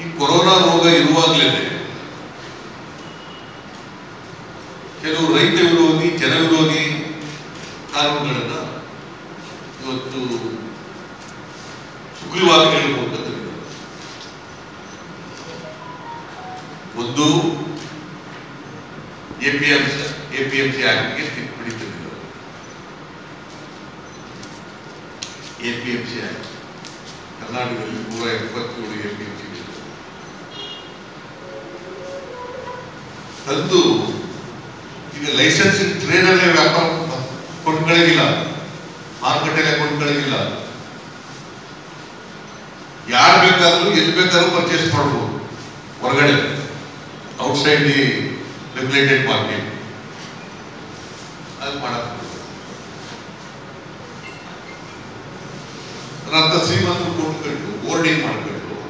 ಈ ಕೊರೋನಾ ರೋಗ ಇರುವಾಗಲೇ ಕೆಲವು ರೈತ ವಿರೋಧಿ ಜನ ವಿರೋಧಿ ಕಾನೂನುಗಳನ್ನ ಇವತ್ತು ಸುಗ್ರೀವಾಜ್ಞೆಗಳ ಮೂಲಕ ತಂದಿದ್ದಾರೆ ಒಂದು ಎಪಿಎಂಸಿ ಎಪಿಎಂಸಿ ಆಕ್ಟ್ಗೆ ತಿದ್ದುಪಡಿ ತಂದಿದ್ದಾರೆ ಎಪಿಎಂಸಿ ಆಕ್ಟ್ ಕರ್ನಾಟಕದಲ್ಲಿ ನೂರ ಎಪ್ಪತ್ತೇಳು ಎಪಿಎಂಸಿ ತಂದು ಈಗ ಲೈಸೆನ್ಸ್ ಟ್ರೇಡಲ್ಲೇ ವ್ಯಾಪಾರ ಕೊಂಡ್ಕೊಳ್ಳೋದಿಲ್ಲ ಮಾರುಕಟ್ಟೆಗೆ ಕೊಂಡ್ಕೊಳ್ಳೋದಿಲ್ಲ ಯಾರು ಬೇಕಾದ್ರೂ ಎಲ್ಲಿ ಬೇಕಾದ್ರೂ ಪರ್ಚೇಸ್ ಮಾಡ್ಬೋದು ಹೊರಗಡೆ ಔಟ್ಸೈಡ್ ದಿ ರೆಗ್ಯುಲೇಟೆಡ್ ಮಾರ್ಕೆಟ್ ಅದು ಮಾಡಕ್ ರಕ್ತ ಶ್ರೀಮಂತರು ಕೊಂಡ್ಕೊಂಡು ಬೋರ್ಡಿಂಗ್ ಮಾಡ್ಕೊಂಡು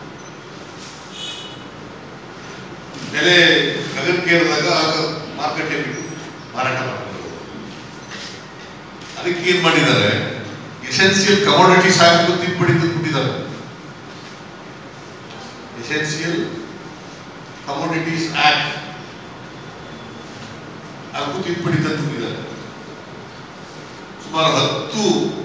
ಬೆಲೆ ಗಗನಕ್ಕೇರಿದಾಗ ಆಗ ಮಾರುಕಟ್ಟೆ ಬಿಟ್ಟು ಮಾರಾಟ ಮಾಡ್ಕೊಂಡು ಅದಕ್ಕೆ ಏನ್ ಮಾಡಿದ್ದಾರೆ ಎಸೆನ್ಸಿಯಲ್ ಕಮಾಡಿಟೀಸ್ ಆಗಿ ತಿದ್ದುಪಡಿ ತಂದ್ಬಿಟ್ಟಿದ್ದಾರೆ ಎಸೆನ್ಸಿಯಲ್ ಕಮಾಡಿಟೀಸ್ ಆಕ್ಟ್ ಅದಕ್ಕೂ ತಿದ್ದುಪಡಿ ತಂದ್ಬಿಟ್ಟಿದ್ದಾರೆ ಸುಮಾರು ಹತ್ತು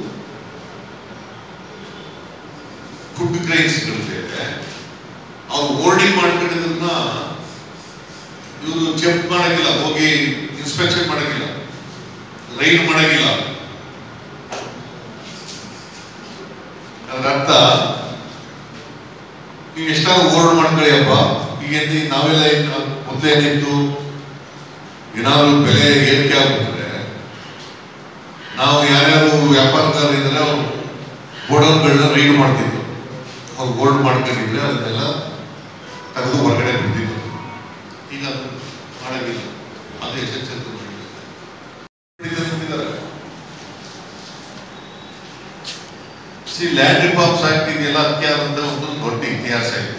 ಫುಡ್ ಗ್ರೈನ್ಸ್ಗಳಿದೆ ಅವ್ರು ಹೋರ್ಡಿಂಗ್ ಮಾಡ್ಕೊಂಡಿದ್ದನ್ನ ಇವರು ಚೆಕ್ ಮಾಡಂಗಿಲ್ಲ ಹೋಗಿ ಇನ್ಸ್ಪೆಕ್ಷನ್ ಮಾಡಂಗಿಲ್ಲ ರೈಡ್ ಮಾಡಂಗಿಲ್ಲ ಅದರ ಅರ್ಥ ನೀವು ಎಷ್ಟಾದ್ರೂ ಹೋರ್ಡ್ ಮಾಡ್ಕೊಳ್ಳಿಯಪ್ಪ ಈಗ ಏನ್- ನಾವೆಲ್ಲ ಏನ್ ಮೊದಲೇ ಏನಿತ್ತು ಏನಾದ್ರು ಬೆಲೆ ಏರಿಕೆ ಆಗ್ಬಿಟ್ರೆ ನಾವು ಯಾರ್ಯಾರು ವ್ಯಾಪಾರಗಾರರು ಇದ್ರೆ ಅವ್ರು ಗೋಡೌನ್ಗಳನ್ನ ರೈಡ್ ಮಾಡ್ತಿದ್ರು ಅವ್ರು ಹೋಲ್ಡ್ ಮಾಡ್ಕೊಂಡಿದ್ರೆ ಅದನ್ನೆಲ್ಲ ತೆಗೆದು ಹೊರಗಡೆ ಬಿಡ್ತಿದ್ರು ಈಗ ಅದು ಮಾಡಂಗಿಲ್ಲ ಅದು ಎಸೆನ್ಷಿಯಲ್ ಸಿ ಲ್ಯಾಂಡ್ ರಿಫಾರ್ಮ್ಸ್ ಆಕ್ಟ್ ಇದೆಲ್ಲ ಅದಕ್ಕೆ ಆದಂತ ಒಂದು ದೊಡ್ಡ ಇತಿಹಾಸ ಇದೆ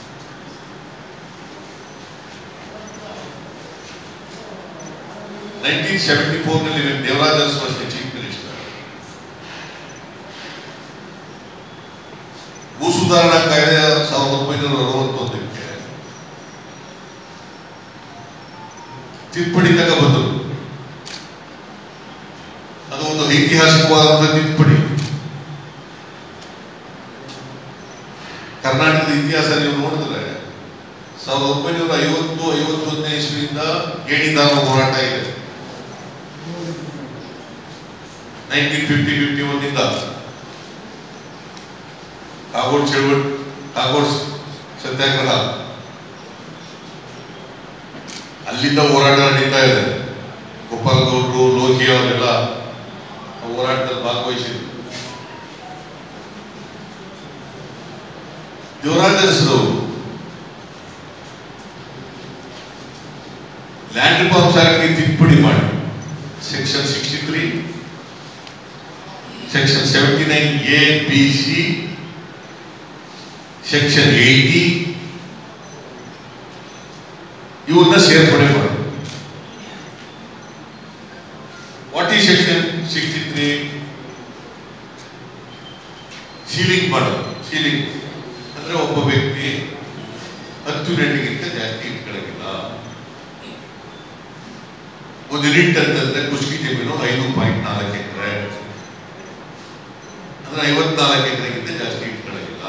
ನೈನ್ಟೀನ್ ಸೆವೆಂಟಿ ಫೋರ್ ನಲ್ಲಿ ದೇವರಾಜ ಅರಸು ಚೀಫ್ ಮಿನಿಸ್ಟರ್ ಭೂ ಸುಧಾರಣಾ ಕಾಯ್ದೆ ಸಾವಿರದ ಒಂಬೈನೂರ ಅರವತ್ತೊಂದಕ್ಕೆ ತಿದ್ದುಪಡಿ ತಗ ಬಂದರು ಅದು ಒಂದು ಐತಿಹಾಸಿಕವಾದಂತಹ ತಿದ್ದುಪಡಿ ಕರ್ನಾಟಕದ ಇತಿಹಾಸ ನೀವು ನೋಡಿದ್ರೆ ಸಾವಿರದ ಒಂಬೈನೂರ ಐವತ್ತು ಐವತ್ತೊಂದನೇ ಇಸ್ವಿಯಿಂದ ಗೇಣಿದಾರ ಹೋರಾಟ ಇದೆ ನೈನ್ಟೀನ್ ಫಿಫ್ಟಿ ಫಿಫ್ಟಿ ಒನ್ನಿಂದ ಕಾಗೋಡ್ ಚಳವಳಿ ಕಾಗೋಡ್ ಸತ್ಯಾಗ್ರಹ ಅಲ್ಲಿಂದ ಹೋರಾಟ ನಡೀತಾ ಇದೆ ಗೋಪಾಲ್ ಗೌಡ್ರು ಲೋಕಿ ಅವರೆಲ್ಲ ಆ ಹೋರಾಟದಲ್ಲಿ ಭಾಗವಹಿಸಿದ್ರು ದೇವರಾಜರಸರು ಲ್ಯಾಂಡ್ ರಿಫಾರ್ಮ್ಸ್ ಆಕ್ಟ್ ತಿದ್ದುಪಡಿ ಮಾಡಿ section sixty three section seventy nine A B C section eighty ಇವನ್ನ ಸೇರ್ಪಡೆ ಮಾಡಿ ವಾಟ್ ಈ ಸೆಕ್ಷನ್ ಸಿಕ್ಸ್ಟಿ ತ್ರೀ ಸೀಲಿಂಗ್ ಮಾಡೋದು ಸೀಲಿಂಗ್ ಅಂದ್ರೆ ಒಬ್ಬ ವ್ಯಕ್ತಿ ಹತ್ತು ಯೂನಿಟ್ಗಿಂತ ಜಾಸ್ತಿ ಇಟ್ಕೊಳ್ಳೋದಿಲ್ಲ ಒಂದು ಯೂನಿಟ್ ಅಂತಂದ್ರೆ ಕುಷ್ಕಿ ಜಮೀನು ಐದು ಪಾಯಿಂಟ್ ನಾಲ್ಕು ಎಕರೆ ಅಂದ್ರೆ ಐವತ್ನಾಲ್ಕು ಎಕರೆಗಿಂತ ಜಾಸ್ತಿ ಇಟ್ಕೊಳ್ಳೋದಿಲ್ಲ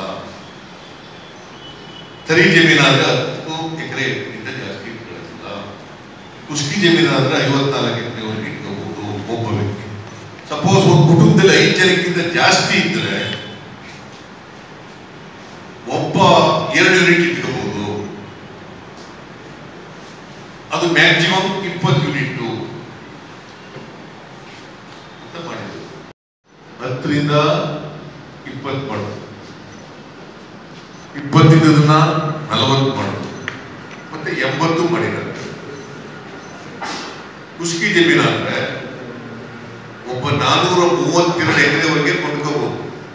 ತರಿ ಜಮೀನಾದ್ರೆ ಹತ್ತು ಎಕರೆಗಿಂತ ಜಾಸ್ತಿ ಇಟ್ಕೊಳ್ಳೋದಿಲ್ಲ ಕುಷ್ಕಿ ಜಮೀನಾದ್ರೆ ಐವತ್ನಾಲ್ಕು ಎಕರೆವರೆಗೆ ಇಟ್ಕೋಬಹುದು ಒಬ್ಬ ವ್ಯಕ್ತಿ ಸಪೋಸ್ ಒಂದು ಕುಟುಂಬದಲ್ಲಿ ಐದು ಜನಕ್ಕಿಂತ ಜಾಸ್ತಿ ಇದ್ರೆ ಒಬ್ಬ ಎರಡು ಯೂನಿಟ್ ಇಟ್ಕೋಬಹುದು ಅದು ಮ್ಯಾಕ್ಸಿಮಮ್ ಇಪ್ಪತ್ತು ಯೂನಿಟ್ ಅಂತ ಮಾಡಿದ್ರು ಹತ್ತರಿಂದ ಇಪ್ಪತ್ತು ಮಾಡೋದು ಇಪ್ಪತ್ತಿದ್ದದನ್ನ ನಲವತ್ತು ಮಾಡೋದು ಮತ್ತೆ ಎಂಬತ್ತು ಮಾಡಿದ್ದಾರೆ ಕುಷ್ಕಿ ಜಮೀನು ಅಂದ್ರೆ ಒಬ್ಬ ನಾನೂರ ಮೂವತ್ತೆರಡು ಎಕರೆವರೆಗೆ ಕೊಂಡ್ಕೋಬಹುದು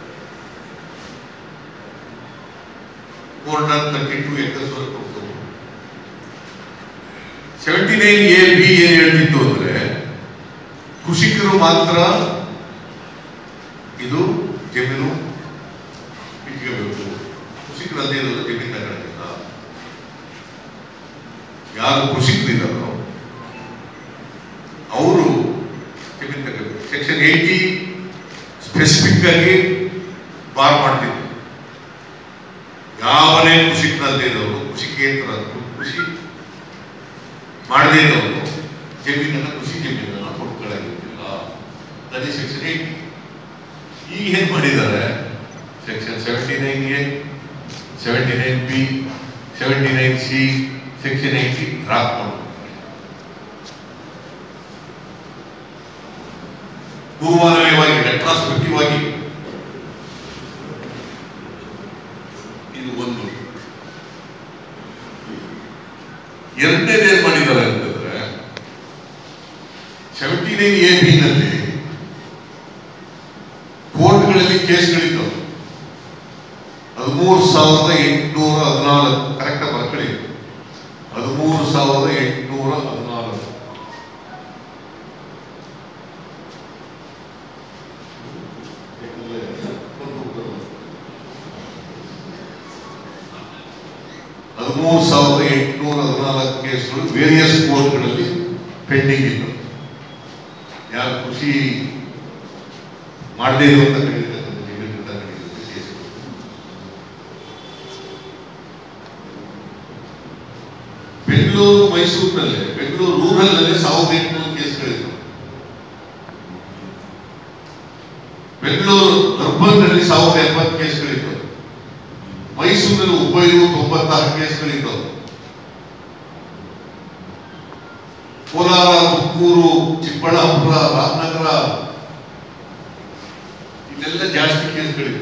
four hundred thirty two acres ವರೆಗೆ ಕೊಂಡ್ಕೋಬಹುದು ಸೆವೆಂಟಿ ನೈನ್ ಎ ಬಿ ಏನ್ ಹೇಳ್ತಿತ್ತು ಅಂದ್ರೆ ಕೃಷಿಕರು ಮಾತ್ರ ಇದು ಜಮೀನು ಇಟ್ಕೋಬೇಕು ಕೃಷಿಕರಲ್ಲದೆ ಇರೋದು ಜಮೀನು ತಗೊಳ್ಳೋದಿಲ್ಲ ಯಾರು ಕೃಷಿಕರಿದ್ದಾರೋ ಅವರು ಜಮೀನು ತಗೋಬೇಕು ಸೆಕ್ಷನ್ ಏಯ್ಟಿ ಸ್ಪೆಸಿಫಿಕ್ ಆಗಿ ಬಾರ್ ಮಾಡ್ತಿದ್ರು ಯಾವನೇ ಕೃಷಿಕನಲ್ಲದೆ ಇರೋರು ಕೃಷಿಕೇತರ ಕೃಷಿ ಮಾಡದೇ ಇರೋರು ಜಮೀನನ್ನು ಕೃಷಿ ಜಮೀನನ್ನು ಕೊಟ್ಕೊಳ್ಳಾಗಿರ್ತಿಲ್ಲ ದಟ್ ಈಸ್ ಸೆಕ್ಷನ್ ಏಯ್ಟಿ ಈಗ ಏನ್ ಮಾಡಿದ್ದಾರೆ section seventy nine A seventy nine B seventy nine C section eighty drop ಮಾಡ್ತಾರೆ ಪೂರ್ವಾನ್ವಯವಾಗಿ ರೆಟ್ರಾಸ್ಪೆಕ್ಟಿವ್ ಆಗಿ ಇದು ಒಂದು ಎರಡನೇದು ಏನ್ ಮಾಡಿದ್ದಾರೆ ಅಂತಂದ್ರೆ ಸೆವೆಂಟಿ ನೈನ್ ಎ ಬಿ ನಲ್ಲಿ ಕೋರ್ಟ್ಗಳಲ್ಲಿ ಕೇಸ್ಗಳಿದ್ದವು ಹದಿಮೂರು ಸಾವಿರದ ಎಂಟುನೂರ ಹದಿನಾಲ್ಕು ಕರೆಕ್ಟ್ ಬರ್ಕೊಳ್ಳಿ ಹದಿಮೂರು ಸಾವಿರದ ಎಂಟುನೂರ ಹದಿನಾಲ್ಕು ಹದಿಮೂರು ಸಾವಿರದ ಎಂಟುನೂರ ಹದಿನಾಲ್ಕು ಕೇಸ್ಗಳು ವೇರಿಯಸ್ ಕೋರ್ಟ್ಗಳಲ್ಲಿ ಪೆಂಡಿಂಗ್ ಇತ್ತು ಯಾರು ಕೃಷಿ ಮಾಡದೇ ಇರುವಂತ ಕಡಿತಕ್ಕಂಥ ಜಮೀನಿನಿಂದ ಕಡಿತಕ್ಕಂಥ ಕೇಸ್ಗಳು ಬೆಂಗಳೂರು ಮೈಸೂರಿನಲ್ಲೇ ಬೆಂಗಳೂರು ರೂರಲ್ ನಲ್ಲಿ ಸಾವಿರದ ಎಂಟುನೂರು ಕೇಸ್ಗಳಿತ್ತು ಬೆಂಗಳೂರು ಅರ್ಬನ್ ನಲ್ಲಿ ಸಾವಿರದ ಎಂಬತ್ತು ಕೇಸ್ಗಳಿತ್ತು ಮೈಸೂರಿನಲ್ಲಿ ಒಂಬೈನೂರ ತೊಂಬತ್ತಾರು ಕೇಸ್ಗಳಿತ್ತು ಕೋಲಾರ ತುಮಕೂರು ಚಿಕ್ಕಬಳ್ಳಾಪುರ ರಾಮನಗರ ಇದೆಲ್ಲ ಜಾಸ್ತಿ ಕೇಸ್ಗಳಿತ್ತು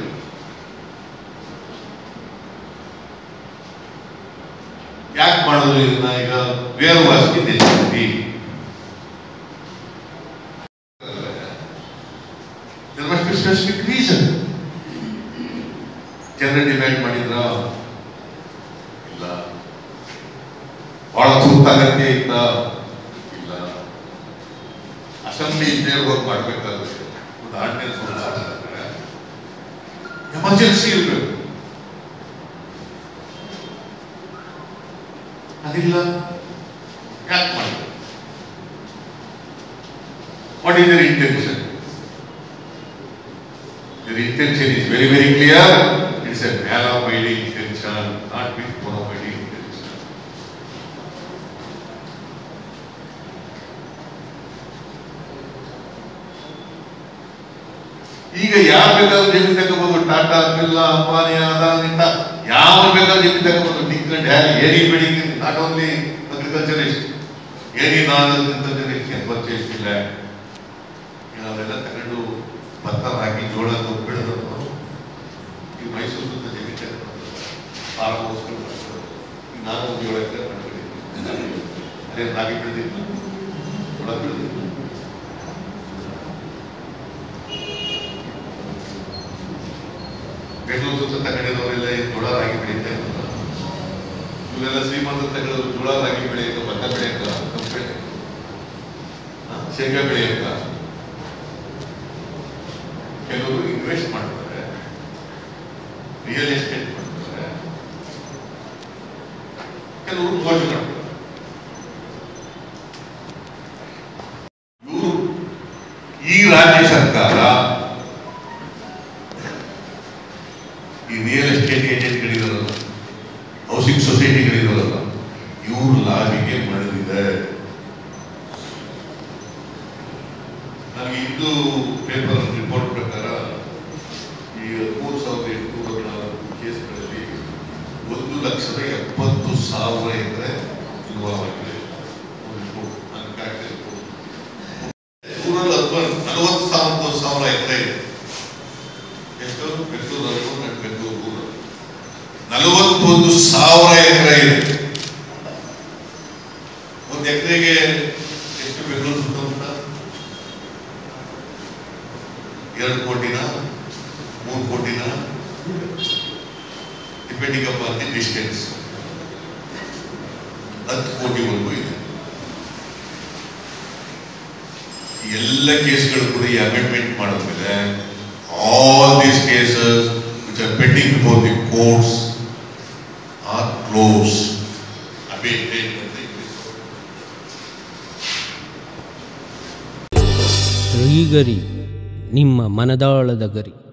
ಯಾಕೆ ಮಾಡೋದು ಇದನ್ನ ಈಗ ವೇರವಾಸಿ ನೆಚ್ಚಿದ್ವಿ There must be specific reason. ಜನರ ಡಿಮ್ಯಾಂಡ್ ಮಾಡಿದ್ರ ಇಲ್ಲ ಬಹಳ ತುರ್ತಾಗತ್ತೆ ಇತ್ತ ಇಲ್ಲ ಅಸೆಂಬ್ಲಿ ನೇರವಾಗಿ ಮಾಡ್ಬೇಕಾಗುತ್ತೆ ಒಂದು ಆರ್ಡಿನೆನ್ಸ್ ಎಮರ್ಜೆನ್ಸಿ ಇರಬೇಕು ಅದಿಲ್ಲ ಯಾಕೆ ಮಾಡಿ what is their intention Their intention is very, very clear. It's a malabiding intention, not with bona-fide intention. ಈಗ ಯಾರು ಬೇಕಾದ್ರೂ ಜಮೀನು ತಗೋಬಹುದು ಟಾಟಾ ಬಿರ್ಲಾ ಅಂಬಾನಿ ಅದಾನಿಂದ ಯಾವ ಬೇಕಾದ್ರೂ ಜಮೀನು ತಗೋಬಹುದು ಟಿಂಕಂಡ್ ಹ್ಯಾರಿ any bidding not only agriculturist any non agriculturist can purchase ಇಲ್ಲ ನಾವೆಲ್ಲ ತಗೊಂಡು ಭತ್ತ ಹಾಕಿ ಜೋಳ ಬೆಳೆದ್ರು ಈ ಮೈಸೂರು ಸುತ್ತ ಜಮೀನು ತಗೊಂಡು ಫಾರ್ಮ್ ಹೌಸ್ಗಳು ಮಾಡ್ತಾರೆ. ಈಗ ನಾನು ಒಂದು ಏಳು ಎಕರೆ ಮಾಡ್ಕೊಂಡಿದ್ದೀನಿ ಅದೇ ರಾಗಿ ಬೆಳೆದಿದ್ದು ಜೋಳ ಬೆಳೆದಿದ್ದು ಬೆಂಗಳೂರು ಸುತ್ತ ತಗೊಂಡಿರೋರೆಲ್ಲ ಈ ಜೋಳ ರಾಗಿ ಬೆಳೀತಾ ಇದ್ರು ಇವರೆಲ್ಲ ಶ್ರೀಮಂತ ತಗೊಂಡು ಜೋಳ ರಾಗಿ ಬೆಳೆಯಕ ಭತ್ತ ಬೆಳೆಯಕ ಕಬ್ಬು ಬೆಳೆಯಕ ಹಾ, ಶೇಂಗಾ ಬೆಳೆಯಕ ಕೆಲವರು ಇನ್ವೆಸ್ಟ್ ಮಾಡ್ತಾರೆ ರಿಯಲ್ ಎಸ್ಟೇಟ್ ಮಾಡ್ತಾರೆ ಕೆಲವರು ಮೋಜು ಮಾಡ್ತಾರೆ ಇವರು ಈ ರಾಜ್ಯ ಸರ್ಕಾರ ಈ ರಿಯಲ್ ಎಸ್ಟೇಟ್ ಏಜೆಂಟ್ಗಳಿದಾರಲ್ಲ ಹೌಸಿಂಗ್ ಸೊಸೈಟಿಗಳಿದಾರಲ್ಲ ಇವರು ಲಾಭಿಗೆ ಮಣಿದಿದೆ ನನಗೆ ಇಂದು ಪೇಪರ್ ರಿಪೋರ್ಟ್ ಪ್ರಕಾರ ಈ ಮೂರು ಸಾವಿರದ ಎಂಟುನೂರ ನಾಲ್ಕು ಕೇಸ್ಗಳಲ್ಲಿ ಒಂದು ಲಕ್ಷದ ಎಪ್ಪತ್ತು ಸಾವಿರ ಎಕರೆ ಇನ್ವಾಲ್ವ್ ಆಗಿದೆ ಒಂದು report, ನನ್ನ correct report. ರೂರಲ್ ಅರ್ಬನ್ ನಲವತ್ತು ಸಾವಿರದ ಸಾವಿರ ಎಕರೆ ಇದೆ ಎಷ್ಟು Bengaluru urban and Bengaluru rural ನಲವತ್ತೊಂದು ಸಾವಿರ ಎಕರೆ ಇದೆ ಒಂದು ಎಕರೆಗೆ ಎಷ್ಟು ಬೆಂಗಳೂರು ಸುತ್ತಮುತ್ತ ಎರಡು ಕೋಟಿನ ಮೂರು ಕೋಟಿನ ಡಿಪೆಂಡಿಂಗ್ ಅಪಾನ್ ದಿ ಡಿಸ್ಟೆನ್ಸ್ ಹತ್ತು ಕೋಟಿವರೆಗೂ ಇದೆ ಈ ಎಲ್ಲ ಕೇಸ್ಗಳು ಕೂಡ ಈ ಅಮೆಂಡ್ಮೆಂಟ್ ಮಾಡಿದ್ಮೇಲೆ all these cases which are pending before the courts are close abated ಅಂತ ಇಂಗ್ಲಿಷ್ ಶ್ರೀಗರಿ ನಿಮ್ಮ ಮನದಾಳದ ಗರಿ